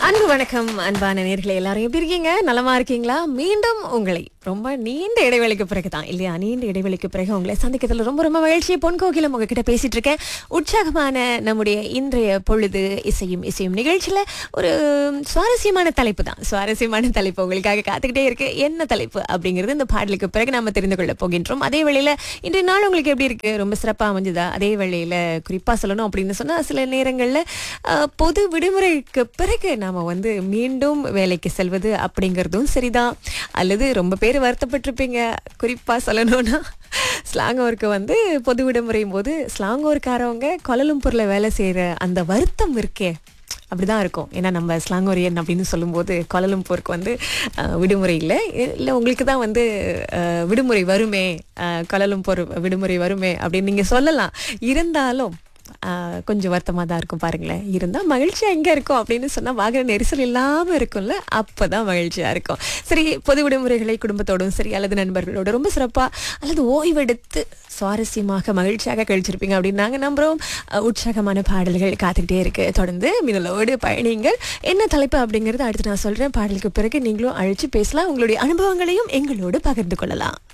அன்பு வணக்கம் அன்பான நேர்களே எல்லாரும் எப்படி இருக்கீங்க நலமா இருக்கீங்களா மீண்டும் உங்களை ரொம்ப நீண்ட இடைவெளிக்கு பிறகு தான் இல்லையா நீண்ட இடைவெளிக்கு பிறகு உங்களை சந்திக்கிறதுல ரொம்ப ரொம்ப மகிழ்ச்சி பொன் கோகிலம் உங்ககிட்ட பேசிட்டு இருக்கேன் உற்சாகமான நம்முடைய இன்றைய பொழுது இசையும் இசையும் நிகழ்ச்சியில ஒரு சுவாரஸ்யமான தலைப்பு தான் சுவாரஸ்யமான தலைப்பு உங்களுக்காக காத்துக்கிட்டே இருக்கு என்ன தலைப்பு அப்படிங்கிறது இந்த பாடலுக்கு பிறகு நாம தெரிந்து கொள்ள போகின்றோம் அதே வேளையில இன்றைய நாள் உங்களுக்கு எப்படி இருக்கு ரொம்ப சிறப்பா அமைஞ்சுதா அதே வேளையில குறிப்பா சொல்லணும் அப்படின்னு சொன்னா சில நேரங்கள்ல அஹ், பொது விடுமுறைக்கு பிறகு நாம வந்து மீண்டும் வேலைக்கு செல்வது அப்படிங்கிறதும் சரிதான் அல்லது ரொம்ப பேர் வருத்தப்பட்டிருப்பீங்க குறிப்பா சொல்லணும்னா ஸ்லாங்கோருக்கு வந்து பொது விடுமுறையும் போது ஸ்லாங்கோருக்காரவங்க கொலலும்பூர்ல வேலை செய்யற அந்த வருத்தம் இருக்கே அப்படிதான் இருக்கும் ஏன்னா நம்ம ஸ்லாங்கோரியன் அப்படின்னு சொல்லும்போது கோலலம்பூருக்கு வந்து அஹ், விடுமுறை இல்லை இல்லை உங்களுக்கு தான் வந்து அஹ், விடுமுறை வருமே அஹ், கோலாலம்பூர் விடுமுறை வருமே அப்படின்னு நீங்கள் சொல்லலாம் இருந்தாலும் ஆஹ் கொஞ்சம் வருத்தமாக தான் இருக்கும் பாருங்களேன் இருந்தால் மகிழ்ச்சியாக எங்கே இருக்கும் அப்படின்னு சொன்னால் வாகன நெரிசல் இல்லாமல் இருக்கும்ல அப்போ தான் மகிழ்ச்சியாக இருக்கும் சரி பொது விடுமுறைகளை குடும்பத்தோடும் சரி அல்லது நண்பர்களோட ரொம்ப சிறப்பாக அல்லது ஓய்வெடுத்து சுவாரஸ்யமாக மகிழ்ச்சியாக கழிச்சிருப்பீங்க அப்படின்னு நாங்கள் நம்புகிறோம் அஹ் உற்சாகமான பாடல்கள் காத்துக்கிட்டே இருக்கு தொடர்ந்து மின்னலோடு பயணிங்கள் என்ன தலைப்பு அப்படிங்கிறது அடுத்து நான் சொல்கிறேன் பாடலுக்கு பிறகு நீங்களும் அழைச்சு பேசலாம் உங்களுடைய அனுபவங்களையும் எங்களோடு பகிர்ந்து கொள்ளலாம்